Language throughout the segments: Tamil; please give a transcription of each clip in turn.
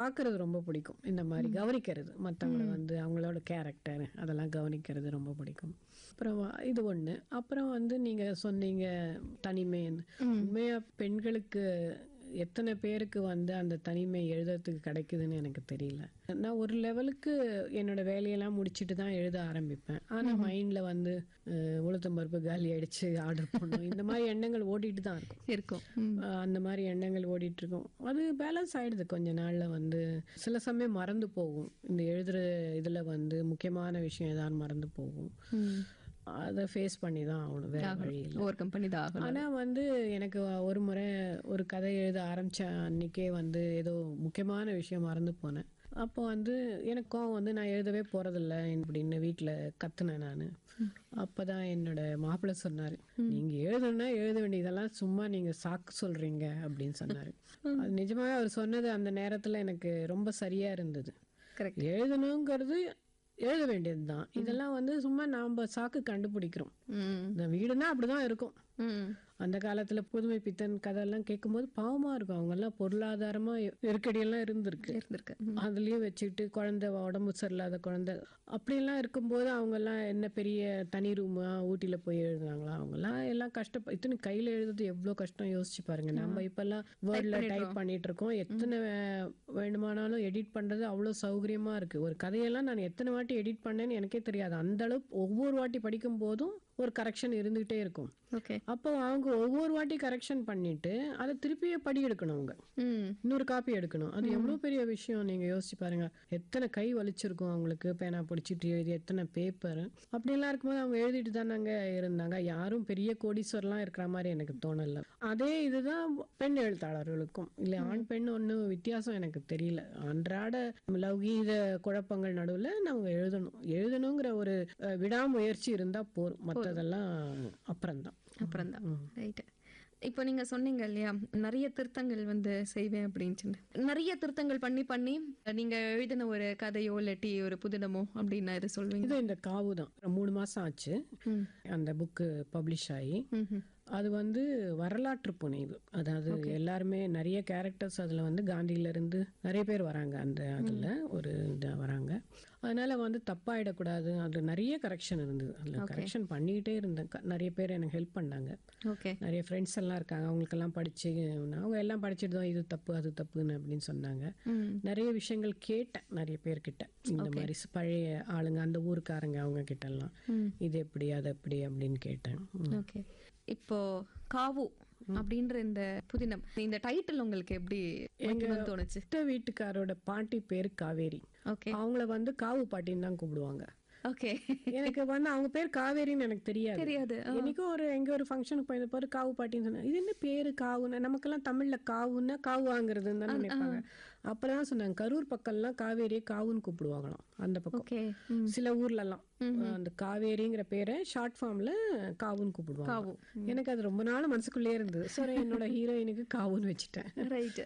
பார்க்கறது ரொம்ப பிடிக்கும் இந்த மாதிரி கவனிக்கிறது மற்றவங்கள வந்து அவங்களோட கேரக்டர் அதெல்லாம் கவனிக்கிறது ரொம்ப பிடிக்கும் அப்புறம் இது ஒன்று அப்புறம் வந்து நீங்கள் சொன்னீங்க தனிமைன்னு உண்மையாக பெண்களுக்கு எத்தனை பேருக்கு வந்து அந்த தனிமை எழுதுறதுக்கு கிடைக்குதுன்னு எனக்கு தெரியல நான் ஒரு லெவலுக்கு என்னோட வேலையெல்லாம் முடிச்சுட்டு தான் எழுத ஆரம்பிப்பேன் ஆனால் மைண்டில் வந்து அஹ், உளுத்தம் பருப்பு காலி அடிச்சு ஆர்டர் பண்ணணும் இந்த மாதிரி எண்ணங்கள் ஓடிட்டு தான் இருக்கும் இருக்கும் ம். அஹ், அந்த மாதிரி எண்ணங்கள் ஓடிட்டு இருக்கும் அது பேலன்ஸ் ஆயிடுது கொஞ்ச நாள்ல வந்து சில சமயம் மறந்து போகும் இந்த எழுதுற இதுல வந்து முக்கியமான விஷயம் ஏதாவது மறந்து போகும் ம். அதை ஃபேஸ் பண்ணி தான் ஆகணும் வேற வழி இல்லை ஓவர் கம்பெனி தான் ஆகணும் ஆனா வந்து எனக்கு ஒரு முறை ஒரு கதை எழுத ஆரம்பிச்ச அன்னைக்கே வந்து ஏதோ முக்கியமான விஷயம் மறந்து போனேன் அப்போ வந்து எனக்கு கோவம் வந்து நான் எழுதவே போறதில்ல அப்படின்னு வீட்டில் கத்துனேன் நான் அப்பதான் என்னோட மாப்பிள்ளை சொன்னாரு நீங்க எழுதணும்னா எழுத வேண்டியதெல்லாம் சும்மா நீங்க சாக்கு சொல்றீங்க அப்படின்னு சொன்னாரு அது நிஜமாவே அவர் சொன்னது அந்த நேரத்துல எனக்கு ரொம்ப சரியா இருந்தது கரெக்ட் எழுதணுங்கிறது எழுத வேண்டியதுதான் இதெல்லாம் வந்து சும்மா நாம சாக்கு கண்டுபிடிக்கிறோம் ம் இந்த வீடுனா அப்படிதான் இருக்கும் ம் அந்த காலத்துல புதுமை பித்தன் கதையெல்லாம் கேட்கும்போது பாவமா இருக்கும் அவங்க எல்லாம் பொருளாதாரமா நெருக்கடியெல்லாம் இருந்திருக்கு இருந்திருக்கு அதுலயும் வச்சுக்கிட்டு குழந்தை உடம்பு சரியில்லாத குழந்தை அப்படியெல்லாம் இருக்கும்போது அவங்க எல்லாம் என்ன பெரிய தனி ரூமா ஊட்டியில போய் எழுதுனாங்களா அவங்க எல்லாம் எல்லாம் கஷ்டம் இத்தனை கையில எழுதுறது எவ்வளவு கஷ்டம் யோசிச்சு பாருங்க நம்ம இப்பெல்லாம் வேர்ட்ல டைப் பண்ணிட்டு இருக்கோம் எத்தனை வே- வேணுமானாலும் எடிட் பண்றது அவ்வளவு சௌகரியமா இருக்கு ஒரு கதையெல்லாம் நான் எத்தனை வாட்டி எடிட் பண்ணேன்னு எனக்கே தெரியாது அந்த அளவு ஒவ்வொரு வாட்டி படிக்கும் போதும் ஒரு கரெக்ஷன் இருந்துகிட்டே இருக்கும் ஓகே அப்போ அவங்க ஒவ்வொரு வாட்டி கரெக்ஷன் பண்ணிட்டு அதை திருப்பியே படி எடுக்கணும் அவங்க ம் இன்னொரு காப்பி எடுக்கணும் அது எவ்வளவு பெரிய விஷயம் நீங்க யோசிச்சு பாருங்க எத்தனை கை வலிச்சிருக்கும் அவங்களுக்கு பேனா பிடிச்சிட்டு எழுதி எத்தனை பேப்பர் அப்படியெல்லாம் இருக்கும்போது அவங்க எழுதிட்டு தானாங்க இருந்தாங்க யாரும் பெரிய கோடீஸ்வரர்லாம் இருக்கிற மாதிரி எனக்கு தோணல அதே இதுதான் பெண் எழுத்தாளர்களுக்கும் இல்ல ஆண் பெண் ஒன்றும் வித்தியாசம் எனக்கு தெரியல அன்றாட லௌகீக குழப்பங்கள் நடுவுல நம்ம எழுதணும் எழுதணுங்கிற ஒரு அஹ், விடாமுயற்சி இருந்தா போதும் மற்றதெல்லாம் அப்புறம்தான் அப்புறம் தான் ரைட்டு இப்போ நீங்க சொன்னீங்க இல்லையா நிறைய திருத்தங்கள் வந்து செய்வேன் அப்படின்னு நிறைய திருத்தங்கள் பண்ணி பண்ணி நீங்க எழுதின ஒரு கதையோ இல்லாட்டி ஒரு புதினமோ அப்படின்னு இது சொல்வீங்க இது இந்த காவு தான் மூணு மாசம் ஆச்சு ம். அந்த புக்கு பப்ளிஷ் ஆகி ம்ஹும். அது வந்து வரலாற்று புனைவு அதாவது எல்லாருமே நிறைய கேரக்டர்ஸ் அதுல வந்து காந்தியில இருந்து நிறைய பேர் வராங்க அந்த அதுல ஒரு இதா வராங்க அதனால வந்து தப்பாயிடக்கூடாது அது நிறைய கரெக்ஷன் இருந்தது அதுல கரெக்ஷன் பண்ணிக்கிட்டே இருந்தேன் க- நிறைய பேர் எனக்கு ஹெல்ப் பண்ணாங்க ஓகே நிறைய ஃப்ரெண்ட்ஸ் எல்லாம் இருக்காங்க அவங்களுக்கெல்லாம் படிச்சு அவங்க எல்லாம் படிச்சுட்டு தான் இது தப்பு அது தப்புன்னு அப்படின்னு சொன்னாங்க ம் நிறைய விஷயங்கள் கேட்டேன் நிறைய பேர்கிட்ட இந்த மாதிரி ஸ் பழைய ஆளுங்க அந்த ஊருக்காரங்க அவங்க கிட்ட எல்லாம் இது எப்படி அது எப்படி அப்படின்னு கேட்டேன் ம். ஓகே இப்போ காவு அப்படின்ற இந்த புதினம் இந்த டைட்டில் உங்களுக்கு எப்படி வைக்கணும்னு தோணுச்சு அத்தை வீட்டுக்காரோட பாட்டி பேரு காவேரி ஓகே அவங்கள வந்து காவு பாட்டின்னு தான் கூப்பிடுவாங்க ஓகே எனக்கு வந்து அவங்க பேர் காவேரின்னு எனக்கு தெரியாது தெரியாது எனக்கும் ஒரு எங்க ஒரு ஃபங்க்ஷனுக்கு போய் பாரு காவு பாட்டின்னு சொன்னாங்க இது என்ன பேரு காவுன்னு நமக்கெல்லாம் தமிழ்ல காவுன்னா காவு வாங்குறதுன்னு தான் நினைப்பாங்க அப்பதான் சொன்னாங்க கரூர் பக்கம்லாம் காவேரியை காவுன்னு கூப்பிடுவாங்களாம் அந்த பக்கம் ஓகே சில ஊர்ல எல்லாம் அந்த காவேரிங்கிற பேரை ஷார்ட் ஃபார்ம்ல காவுன்னு கூப்பிடுவாங்க காவு. எனக்கு அது ரொம்ப நாள் மனசுக்குள்ளே இருந்தது சரி என்னோட ஹீரோயினுக்கு காவுன்னு வச்சுட்டேன் ரைட்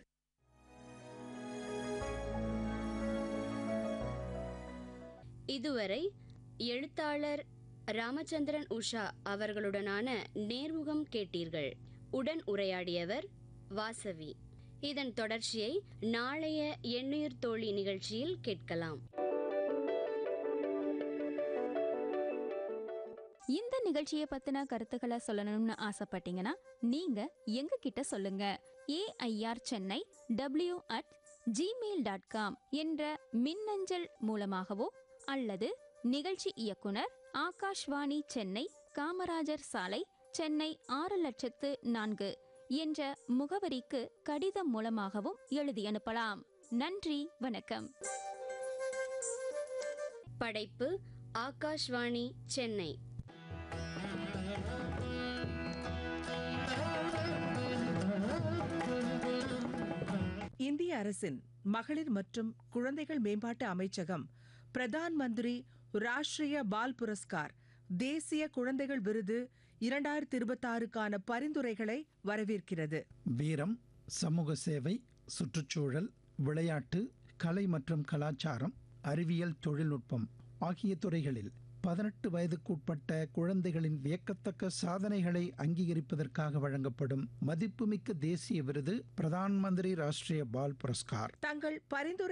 இதுவரை எழுத்தாளர் ராமச்சந்திரன் உஷா அவர்களுடனான நேர்முகம் கேட்டீர்கள் உடன் உரையாடியவர் வாசவி இதன் தொடர்ச்சியை நாளைய எண்ணுயிர் தோழி நிகழ்ச்சியில் கேட்கலாம் இந்த நிகழ்ச்சியை பத்தின கருத்துக்களை சொல்லணும்னு ஆசைப்பட்டீங்கன்னா நீங்க எங்க கிட்ட சொல்லுங்க AIR Chennai W at Gmail dot com என்ற மின்னஞ்சல் மூலமாகவோ அல்லது நிகழ்ச்சி இயக்குனர் ஆகாஷ்வாணி சென்னை காமராஜர் சாலை சென்னை ஆறு லட்சத்து நான்கு என்ற முகவரிக்கு கடிதம் மூலமாகவும் எழுதி அனுப்பலாம் நன்றி வணக்கம் படைப்பு ஆகாஷ்வாணி சென்னை இந்திய அரசின் மகளிர் மற்றும் குழந்தைகள் மேம்பாட்டு அமைச்சகம் பிரதான் மந்திரி ராஷ்டிரிய பால் புரஸ்கார் தேசிய குழந்தைகள் விருது இரண்டாயிரத்தி இருபத்தாறுக்கான பரிந்துரைகளை வரவேற்கிறது வீரம் சமூக சேவை சுற்றுச்சூழல் விளையாட்டு கலை மற்றும் கலாச்சாரம் அறிவியல் தொழில்நுட்பம் ஆகிய துறைகளில் பதினெட்டு வயதுக்குட்பட்ட குழந்தைகளின் வியக்கத்தக்க சாதனைகளை அங்கீகரிப்பதற்காக வழங்கப்படும் மதிப்புமிக்க தேசிய விருது பிரதான் மந்திரி ராஷ்டிரிய பால் புரஸ்கார் தங்கள் பரிந்துரை